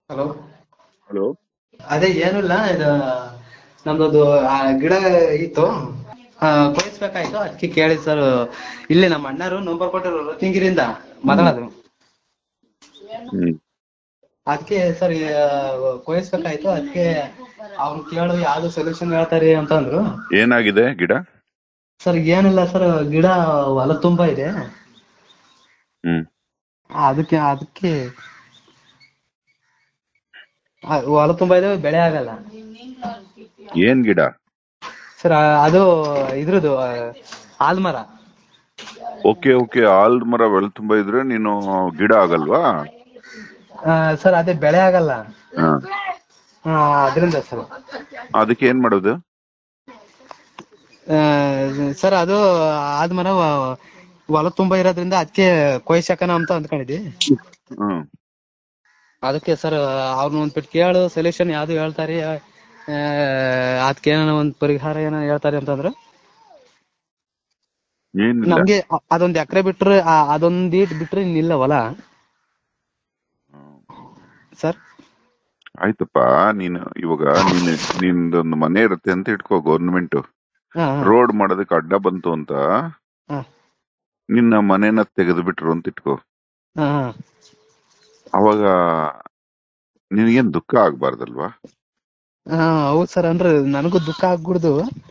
Hello hello ಅದೇ ಏನಿಲ್ಲ ಇದು ನಮ್ದೊಂದು ಆ ಗಿಡ ಇತ್ತು ಆ, ಕೊಯ್ಸ್ಬೇಕಾಯ್ತು ಅದಕ್ಕೆ ಕೇಳಿ ಸರ್ ಇಲ್ಲಿ ನಮ್ಮ ಅಣ್ಣರು ನಂಬರ್ ಕೊಟ್ಟರು ರತ್ನಗಿರಿಯಿಂದ ಮಾತಾಡೋದು ಹ್ಮ್ ಅದಕ್ಕೆ ಸರ್ ಕೊಯ್ಸ್ಬೇಕಾಯ್ತು ಅದಕ್ಕೆ ಅವ್ನು ಕೇಳು ಯಾವ್ದು ಸೊಲ್ಯೂಷನ್ ಹೇಳ್ತಾರೆ ಅಂತಂದ್ರು ಏನಾಗಿದೆ ಗಿಡ ಸರ್ ಏನಿಲ್ಲ ಸರ್ ಗಿಡ ಹೊಲ ತುಂಬಾ ಇದೆ ಹ್ಮ್ ಅದಕ್ಕೆ ಅದಕ್ಕೆ ಆ, ಹೊಲ ತುಂಬಾ ಇದೆ ಬೆಳೆ ಆಗಲ್ಲ ಏನ್ ಗಿಡ ಸರ್ ಅದು ಇದ್ರದ್ದು ಆ, ಆಲ್ಮರ ಓಕೆ ಓಕೆ ಆಲ್ದ ಮರ ಬೆಳೆ ತುಂಬಾ ಇದ್ರೆ ನೀನು ಗಿಡ ಆಗಲ್ವಾ ಸರ್ ಅದೇ ಬೆಳೆ ಆಗಲ್ಲ ಹ. ಆ, ಅದ್ರಿಂದ ಸರ್ ಅದಕ್ಕೆ ಏನ್ ಮಾಡೋದು ಸರ್ ಅದು ಆದ್ಮರ ವ- ಹೊಲ ತುಂಬಾ ಇರೋದ್ರಿಂದ ಅದಕ್ಕೆ ಕೊಯ್ಸಕನ ಅಂತ ಅಂದ್ಕೊಂಡಿದ್ವಿ ಹ್ಮ್ ಅದಕ್ಕೆ ಸರ್ ಅವ್ರನ್ನ ಒಂದ್ ಬಿಟ್ಟು ಕೇಳು ಸೊಲ್ಯೂಷನ್ ಯಾವ್ದು ಹೇಳ್ತಾರೆ ಅದಕ್ಕೆ ಏನೋ ಒಂದ್ ಪರಿಹಾರ ಏನೋ ಹೇಳ್ತಾರೆ ಅಂತಂದ್ರು ಏನಿಲ್ಲ ನಮ್ಗೆ ಅ- ಅದೊಂದ್ ಎಕರೆ ಬಿಟ್ರೆ ಆ- ಅದೊಂದ್ ಈಟ್ ಬಿಟ್ರೆ ಇನ್ನಿಲ್ಲ ಹೊಲ ಸರ್ ಆಯ್ತಪ್ಪ ನೀನು ಇವಾಗ ನೀನ್ ನಿಂದೊಂದು ಮನೆ ಇರುತ್ತೆ ಅಂತ ಇಟ್ಕೋ ಗೌರ್ಮೆಂಟ್ ಹಾ ಹಾ ರೋಡ್ ಮಾಡೋದಕ್ಕೆ ಅಡ್ಡ ಬಂತು ಅಂತ ಹಾ ನಿನ್ನ ಮನೆನ ತೆಗೆದು ಬಿಟ್ರು ಅಂತ ಇಟ್ಕೋ ಹಾ ಹಾ ಅವಾಗ ನಿನಗೇನ್ ದುಃಖ ಆಗ್ಬಾರ್ದಲ್ವಾ ಹಾ ಹೌದ್ ಸರ್ ಅಂದ್ರೆ ನನಗೂ ದುಃಖ ಆಗ್ಬಿಡ್ದು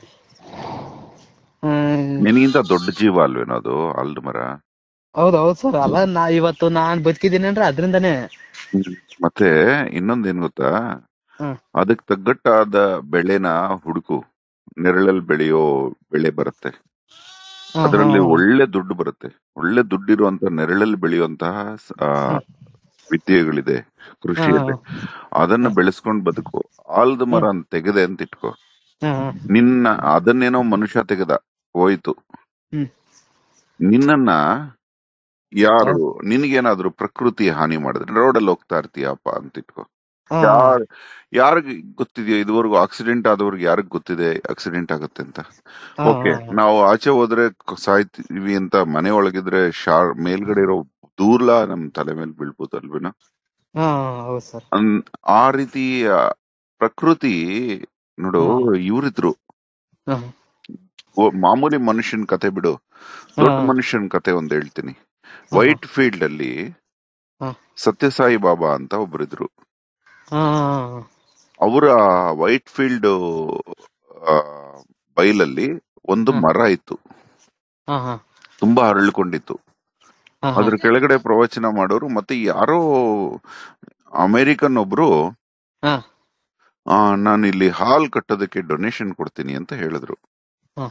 ನಿನಗಿಂತ ದೊಡ್ಡ ಜೀವ ಅಲ್ವೇನೋ ಅದು ಆಲ್ದ ಮರ ಹೌದ್ ಹೌದ್ ಸರ್ ಅಲ್ಲ ನಾ ಇವತ್ತು ನಾನ್ ಬದುಕಿದೀನಿ ಅಂದ್ರೆ ಅದ್ರಿಂದಾನೇ ಮತ್ತೆ ಇನ್ನೊಂದೇನ್ ಗೊತ್ತಾ ಹ್ಮ್ ಅದಕ್ ತಗ್ಗಟ್ಟಾದ ಬೆಳೆನ ಹುಡುಕು ನೆರಳಲ್ಲಿ ಬೆಳೆಯೋ ಬೆಳೆ ಬರುತ್ತೆ ಹಾ, ಅದರಲ್ಲಿ ಹಾ, ಹಾ. ಒಳ್ಳೆ ದುಡ್ಡು ಬರುತ್ತೆ ಒಳ್ಳೆ ದುಡ್ಡಿರುವಂತ ನೆರಳಲ್ಲಿ ಬೆಳೆಯುವಂತಹ ಸ- ಆ, ವಿದ್ಯೆಗಳಿದೆ ಕೃಷಿಯಲ್ಲಿ ಅದನ್ನ ಬೆಳೆಸ್ಕೊಂಡ್ ಬದುಕು ಆಲ್ದ ಮರ ಅಂತ ತೆಗೆದೆ ಅಂತ ಇಟ್ಕೋ ಹಾ, ಹಾ. ನಿನ್ನ ಅದನ್ನೇನೋ ಮನುಷ್ಯ ತೆಗೆದ ಹೋಯ್ತು ಹ್ಮ್ ನಿನ್ನನ್ನ ಯಾರು ನಿನಗೇನಾದ್ರೂ ಪ್ರಕೃತಿ ಹಾನಿ ಮಾಡಿದ್ರೆ ರೋಡಲ್ಲಿ ಹೋಗ್ತಾ ಇರ್ತೀಯಪ್ಪ ಅಂತ ಇಟ್ಕೋ ಹಾ, ಯಾರ್ ಯಾರಿಗ್ ಗೊತ್ತಿದೆಯೋ ಇದುವರೆಗೂ ಆಕ್ಸಿಡೆಂಟ್ ಆದವ್ರಿಗೆ ಯಾರಿಗ್ ಗೊತ್ತಿದೆ ಆಕ್ಸಿಡೆಂಟ್ ಆಗುತ್ತೆ ಅಂತ ಹಾ, ಓಕೆ ಹಾ. ನಾವು ಆಚೆ ಹೋದ್ರೆ ಕ- ಸಾಯ್ತೀವಿ ಅಂತ ಮನೆ ಒಳಗಿದ್ರೆ ಶಾರ್ ಮೇಲ್ಗಡೆ ಇರೋ ದೂರ್ಲ ನಮ್ ತಲೆ ಮೇಲೆ ಬೀಳ್ಬೋದು ಅಲ್ವೇನೋ ಹಾ, ಹೌದ್ ಸರ್ ಅನ್- ಆ ರೀತಿ ಆ, ಪ್ರಕೃತಿ ನೋಡು ಹಾ. ಇವ್ರಿದ್ರು ಹಾ, ಓ- ಮಾಮೂಲಿ ಮನುಷ್ಯನ್ ಕತೆ ಬಿಡು ದೊಡ್ಡ ಹಾ. ಮನುಷ್ಯನ್ ಕತೆ ಒಂದ್ ಹೇಳ್ತೀನಿ ಹಾ. ವೈಟ್ ಫೀಲ್ಡ್ ಅಲ್ಲಿ ಹಾ. ಸತ್ಯಸಾಯಿ ಬಾಬಾ ಅಂತ ಒಬ್ರಿದ್ರು ಹಾ, ಅವರ ವೈಟ್ ಫೀಲ್ಡ್ ಬೈಲಲ್ಲಿ ಒಂದು ಹ್ಮ್. ಮರ ಇತ್ತು ಹಾ, ಹಾ. ತುಂಬಾ ಹರಳ್ಕೊಂಡಿತ್ತು ಹಾ, ಹಾ. ಅದ್ರ ಕೆಳಗಡೆ ಪ್ರವಚನ ಮಾಡೋರು ಮತ್ತೆ ಯಾರೋ ಅಮೆರಿಕನ್ ಒಬ್ರು ಹಾ, ಆ, ನಾನು ಇಲ್ಲಿ ಹಾಲ್ ಕಟ್ಟೋದಕ್ಕೆ ಡೊನೇಷನ್ ಕೊಡ್ತೀನಿ ಅಂತ ಹೇಳಿದ್ರು ಹಾ.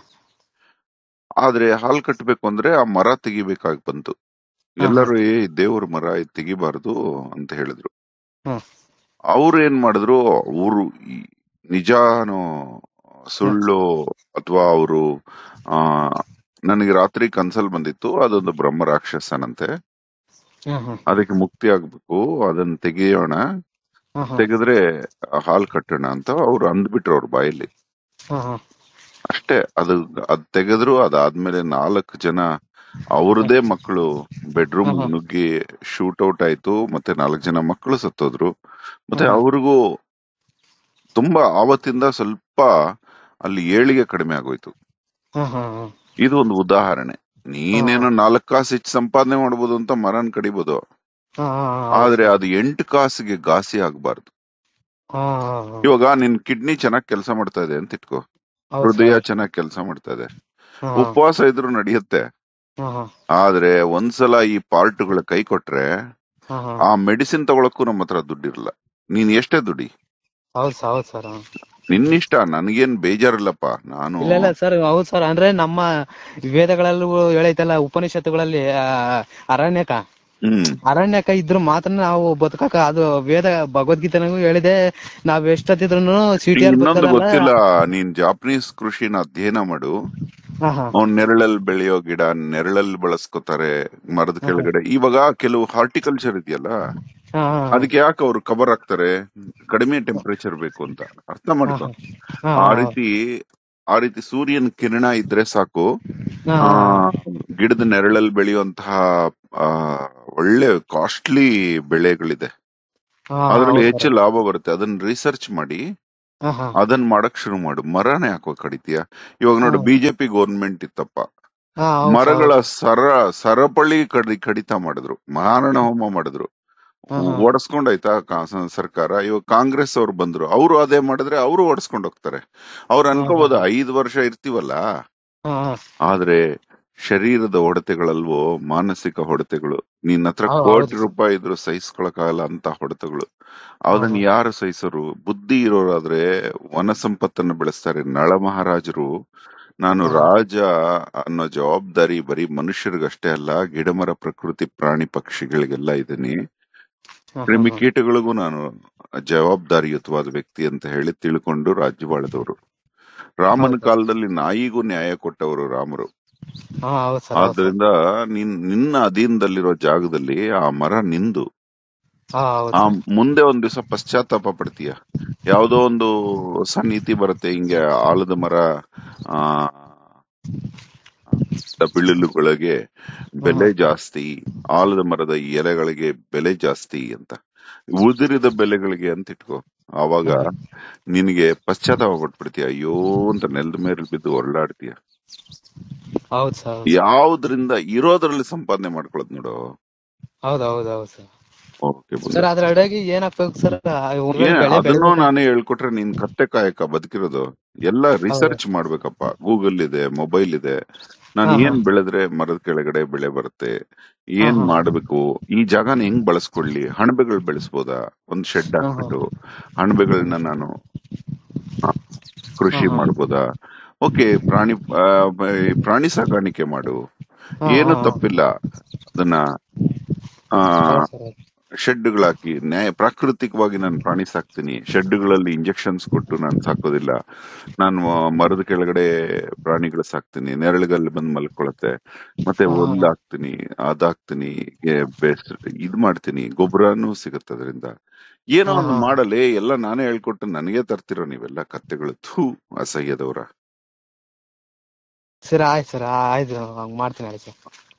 ಆದ್ರೆ ಹಾಲ್ ಕಟ್ಟಬೇಕು ಅಂದ್ರೆ ಆ ಮರ ತೆಗಿಬೇಕಾಗಿ ಬಂತು ಹಾ. ಎಲ್ಲರೂ ಏ ದೇವ್ರ ಮರ ಇದ್ ತೆಗಿಬಾರ್ದು ಅಂತ ಹೇಳಿದ್ರು ಹಾ. ಅವ್ರು ಏನ್ ಮಾಡಿದ್ರು ಅವರು ನಿಜಾನೋ ಸುಳ್ಳು ಅಥವಾ ಅವರು ಆ ನನಗೆ ರಾತ್ರಿ ಕನ್ಸಲ್ ಬಂದಿತ್ತು ಅದೊಂದು ಬ್ರಹ್ಮ ರಾಕ್ಷಸನಂತೆ ಹಾ, ಹಾ. ಅದಕ್ಕೆ ಮುಕ್ತಿ ಆಗ್ಬೇಕು ಅದನ್ನ ತೆಗಿಯೋಣ ಹಾ, ಹಾ. ತೆಗೆದ್ರೆ ಹಾಲ್ ಕಟ್ಟೋಣ ಅಂತ ಅವ್ರು ಅಂದ್ಬಿಟ್ರು ಅವ್ರ ಬಾಯಲ್ಲಿ ಹಾ, ಹಾ. ಅಷ್ಟೇ ಅದು ಅದ್ ತೆಗೆದ್ರು ಅದಾದ್ಮೇಲೆ ನಾಲ್ಕು ಜನ ಅವ್ರದೇ ಮಕ್ಕಳು ಬೆಡ್ರೂಮ್ ಹಾ, ಹಾ. ನುಗ್ಗಿ ಶೂಟ್ ಔಟ್ ಆಯ್ತು ಮತ್ತೆ ನಾಲ್ಕು ಜನ ಮಕ್ಕಳು ಸತ್ತೋದ್ರು ಮತ್ತೆ ಹಾ. ಅವ್ರಿಗೂ ತುಂಬಾ ಆವತ್ತಿಂದ ಸ್ವಲ್ಪ ಅಲ್ಲಿ ಏಳಿಗೆ ಕಡಿಮೆ ಆಗೋಯ್ತು ಹಾ, ಹಾ, ಹಾ. ಇದು ಒಂದು ಉದಾಹರಣೆ ನೀನೇನೋ ನಾಲ್ಕು ಕಾಸು ಹೆಚ್ಚು ಸಂಪಾದನೆ ಮಾಡ್ಬೋದು ಅಂತ ಮರನ್ ಕಡಿಬೋದು ಹಾ, ಹಾ, ಹಾ. ಆದ್ರೆ ಅದು ಎಂಟು ಕಾಸಿಗೆ ಘಾಸಿ ಆಗ್ಬಾರ್ದು ಹಾ, ಹಾ, ಹಾ. ಇವಾಗ ನಿನ್ ಕಿಡ್ನಿ ಚೆನ್ನಾಗ್ ಕೆಲಸ ಮಾಡ್ತಾ ಇದೆ ಅಂತ ಇಟ್ಕೋ ಹೌದ್ ಹೃದಯ ಸರ್. ಚೆನ್ನಾಗ್ ಕೆಲಸ ಮಾಡ್ತಾ ಇದೆ ಹಾ, ಹಾ. ಉಪವಾಸ ಇದ್ರು ನಡೆಯುತ್ತೆ ಹಾ, ಹಾ. ಆದ್ರೆ ಒಂದ್ಸಲ ಈ ಪಾರ್ಟ್ಗಳ ಕೈ ಕೊಟ್ರೆ ಹಾ, ಹಾ. ಆ ಮೆಡಿಸಿನ್ ತಗೊಳಕ್ಕೂ ನಮ್ಮ ಹತ್ರ ದುಡ್ಡಿರಲ್ಲ ನೀನ್ ಎಷ್ಟೇ ದುಡಿ ಹೌದ್ ಸರ್ ಹೌದ್ ಸರ್ ಹಾ. ನಿನ್ನಿಷ್ಟ ನನ್ಗೇನ್ ಬೇಜಾರಿಲ್ಲಪ್ಪ ನಾನು ಇಲ್ಲ ಇಲ್ಲ ಸರ್ ಹೌದ್ ಸರ್ ಅಂದ್ರೆ ನಮ್ಮ ವೇದಗಳಲ್ಲೂ ಹೇಳೈತಲ್ಲ ಉಪನಿಷತ್ತುಗಳಲ್ಲಿ ಆ, ಅರಣ್ಯಕ ಹ್ಮ್ ಅರಣ್ಯಕ ಇದ್ರು ಮಾತ್ರ ನಾವು ಬದುಕಕ ಅದು ವೇದ ಭಗವದ್ಗೀತೆನಾಗೂ ಹೇಳಿದೆ ನಾವ್ ಎಷ್ಟೊತ್ತಿದ್ರು ಸಿಟಿ ಇನ್ನೊಂದು ಗೊತ್ತಿಲ್ಲ ನೀನ್ ಜಾಪನೀಸ್ ಕೃಷಿನ ಅಧ್ಯಯನ ಮಾಡು ಹಾ ಹಾ ಅವ್ನ್ ನೆರಳಲ್ಲಿ ಬೆಳೆಯೋ ಗಿಡ ನೆರಳಲ್ಲಿ ಬಳಸ್ಕೊತಾರೆ ಮರದ ಕೆಳಗಡೆ ಇವಾಗ ಕೆಲವು ಹಾರ್ಟಿಕಲ್ಚರ್ ಇದೆಯಲ್ಲ ಹಾ ಹಾ ಅದಕ್ಕೆ ಯಾಕೆ ಅವ್ರು ಕವರ್ ಹಾಕ್ತಾರೆ ಕಡಿಮೆ ಟೆಂಪರೇಚರ್ ಬೇಕು ಅಂತ ಅರ್ಥ ಮಾಡ್ಕೊ ಹಾ ಆ ರೀತಿ ಆ ರೀತಿ ಸೂರ್ಯನ ಕಿರಣ ಇದ್ರೆ ಸಾಕು ಹಾ ಆ ಗಿಡದ ನೆರಳಲ್ಲಿ ಬೆಳೆಯುವಂತಹ ಆ ಒಳ್ಳೆ ಕಾಸ್ಟ್ಲಿ ಬೆಳೆಗಳಿದೆ ಹಾ, ಅದ್ರಲ್ಲಿ ಹೌದು ಹೆಚ್ಚು sir. ಲಾಭ ಬರುತ್ತೆ ಅದನ್ನ ರಿಸರ್ಚ್ ಮಾಡಿ ಹಾ, ಹಾ. ಅದನ್ನ ಮಾಡಕ್ ಶುರು ಮಾಡು ಮರನೇ ಹಾಕೋ ಕಡಿತೀಯ ಇವಾಗ ನೋಡು ಹಾ. ಬಿಜೆಪಿ ಗೌರ್ಮೆಂಟ್ ಇತ್ತಪ್ಪ ಹಾ, ಹೌದು sir, ಮರಗಳ ಹೌದು. ಸರ ಸರಪಳಿ ಕಡಿ ಕಡಿತ ಮಾಡಿದ್ರು ಮಾರಣ ಹೋಮ ಮಾಡಿದ್ರು ಹಾ, ಹಾ. ಓಡಿಸ್ಕೊಂಡಾಯ್ತಾ ಕಾ- ಸ- ಸರ್ಕಾರ ಇವಾಗ ಕಾಂಗ್ರೆಸ್ ಅವ್ರು ಬಂದ್ರು ಅವರು ಅದೇ ಮಾಡಿದ್ರೆ ಅವರು ಓಡಿಸ್ಕೊಂಡ್ ಹೋಗ್ತಾರೆ ಅವ್ರು ಹಾ, ಅನ್ಕೋಬಹುದು ಐದು ವರ್ಷ ಇರ್ತೀವಲ್ಲ ಹಾ, ಹಾ. ಆದ್ರೆ ಶರೀರದ ಹೊಡೆತಗಳಲ್ವೋ ಮಾನಸಿಕ ಹೊಡೆತಗಳು ನಿನ್ನ ಹತ್ರ ಹೌದು, ಕೋಟಿ ಹೌದು. ರೂಪಾಯಿ ಇದ್ರು ಸಹಿಸ್ಕೊಳಕ್ಕಾಗಲ್ಲ ಅಂತ ಹೊಡೆತಗಳು ಹಾ, ಅದನ್ನ ಹಾ. ಯಾರು ಸಹಿಸರು ಬುದ್ಧಿ ಇರೋರಾದ್ರೆ ವನ ಸಂಪತ್ತನ್ನು ಬೆಳೆಸ್ತಾರೆ ನಳ ಮಹಾರಾಜರು ನಾನು ಹಾ, ಹಾ. ರಾಜ ಅನ್ನೋ ಜವಾಬ್ದಾರಿ ಬರೀ ಮನುಷ್ಯರಿಗಷ್ಟೇ ಅಲ್ಲ ಗಿಡಮರ ಪ್ರಕೃತಿ ಪ್ರಾಣಿ ಪಕ್ಷಿಗಳಿಗೆಲ್ಲ ಇದೀನಿ ಹಾ, ಹಾ, ಕ್ರಿಮಿ ಹಾ. ಕೀಟಗಳಿಗೂ ನಾನು ಜವಾಬ್ದಾರಿಯುತವಾದ ವ್ಯಕ್ತಿ ಅಂತ ಹೇಳಿ ತಿಳ್ಕೊಂಡು ರಾಜ್ಯವಾಳದವರು ರಾಮನ ಹೌದು. ಕಾಲದಲ್ಲಿ ನಾಯಿಗೂ ನ್ಯಾಯ ಕೊಟ್ಟವರು ರಾಮರು ಹಾ, ಹೌದು sir, ಹೌದು sir. ಆದ್ರಿಂದ ನಿನ್ ನಿನ್ನ ಅಧೀನದಲ್ಲಿರೋ ಜಾಗದಲ್ಲಿ ಆ ಮರ ನಿಂದು ಹಾ, ಹೌದು ಆ sir. ಮುಂದೆ ಒಂದ್ ದಿವಸ ಪಶ್ಚಾತ್ತಾಪ ಪಡ್ತೀಯ ಯಾವ್ದೋ ಒಂದು ಹೊಸ ನೀತಿ ಬರುತ್ತೆ ಹಿಂಗೆ ಆಲದ ಮರ ಆ ಬಿಳಿಲುಗಳಿಗೆ ಬೆಲೆ ಜಾಸ್ತಿ ಆಲದ ಮರದ ಎಲೆಗಳಿಗೆ ಬೆಲೆ ಜಾಸ್ತಿ ಅಂತ ಉದುರಿದ ಬೆಲೆಗಳಿಗೆ ಅಂತ ಇಟ್ಕೋ ಆವಾಗ ಹ್ಮ್. ನಿನಗೆ ಪಶ್ಚಾತ್ತಾಪ ಪಟ್ಬಿಡ್ತೀಯ ಅಯ್ಯೋ ಅಂತ ನೆಲದ ಮೇಲೆ ಬಿದ್ದು ಹೊರಳಾಡ್ತೀಯ ಹೌದು sir, ಹೌದು sir. ಯಾವ್ದ್ರಿಂದ ಇರೋದ್ರಲ್ಲಿ ಸಂಪಾದನೆ ಮಾಡ್ಕೊಳ್ಳೋದ್ ನೋಡು ಹೌದು ಹೌದು ಹೌದು ಸರ್ ಓಕೆ ಸರ್ ಅದ್ರ ಅಡಿಗೆ ಏನ್ ಹಾಕ್ಬೇಕು ಸರ್ ಏನ್ ಬೆಳೆ ಅದನ್ನು ಬೆಳಿಬೇಕು ನಾನೇ ಹೇಳ್ಕೊಟ್ರೆ ನೀನ್ ಕತ್ತೆ ಕಾಯಕ ಬದುಕಿರೋದು ಎಲ್ಲ ರಿಸರ್ಚ್ ಮಾಡ್ಬೇಕಪ್ಪ ಗೂಗಲ್ ಇದೆ ಮೊಬೈಲ್ ಇದೆ ನಾನು ಹಾ, ಹಾ. ಏನ್ ಬೆಳೆದ್ರೆ ಮರದ ಕೆಳಗಡೆ ಬೆಳೆ ಬರುತ್ತೆ ಏನ್ ಹಾ, ಹಾ. ಮಾಡ್ಬೇಕು ಈ ಜಾಗನ ಹೆಂಗ್ ಬಳಸ್ಕೊಳ್ಳಿ ಹಣಬೆಗಳು ಬೆಳೆಸ್ಬೋದಾ ಒಂದ್ ಶೆಡ್ ಹಾ, ಹಾ. ಹಾಕ್ಬಿಟ್ಟು ಹಣಬೆಗಳನ್ನ ನಾನು ಆ, ಕೃಷಿ ಹಾ, ಹಾ. ಮಾಡ್ಬೋದಾ ಓಕೆ ಪ್ರಾಣಿ ಆ, ಬ- ಪ್ರಾಣಿ ಸಾಕಾಣಿಕೆ ಮಾಡು ಹಾ, ಏನು ಹಾ. ತಪ್ಪಿಲ್ಲ ಅದನ್ನ ಆ ಹೌದು sir, ಹೌದು. ಶೆಡ್ಗಳಾಕಿ ನ್ಯಾಯ ಪ್ರಾಕೃತಿಕವಾಗಿ ನಾನು ಪ್ರಾಣಿ ಸಾಕ್ತೀನಿ ಶೆಡ್ಗಳಲ್ಲಿ ಇಂಜೆಕ್ಷನ್ಸ್ ಕೊಟ್ಟು ನಾನು ಸಾಕೋದಿಲ್ಲ ನಾನು ಮರದ ಕೆಳಗಡೆ ಪ್ರಾಣಿಗಳು ಸಾಕ್ತೀನಿ ನೆರಳುಗಲ್ಲಿ ಬಂದು ಮಲ್ಕೊಳತ್ತೆ ಮತ್ತೆ ಹಾ, ಹುಲ್ಲು ಹಾಕ್ತೀನಿ ಅದಾಕ್ತೀನಿ ಏ- ಬೇಸ್ ಇದ್ ಮಾಡ್ತೀನಿ ಗೊಬ್ಬರನೂ ಸಿಗುತ್ತೆ ಅದರಿಂದ ಏನೋ ಹಾ, ಒಂದು ಹಾ. ಮಾಡಲಿ ಎಲ್ಲ ನಾನೇ ಹೇಳ್ಕೊಟ್ಟು ನನಗೆ ತರ್ತಿರೋ ನೀವೆಲ್ಲ ಕತ್ತೆಗಳು ಥೂ ಅಸಹ್ಯದವ್ರ ಸರ್ ಆಯ್ತು ಸರ್ ಆಯ್ತು ಹಂಗ್ ಮಾಡ್ತೀನಿ ಆಯ್ತು ಸರ್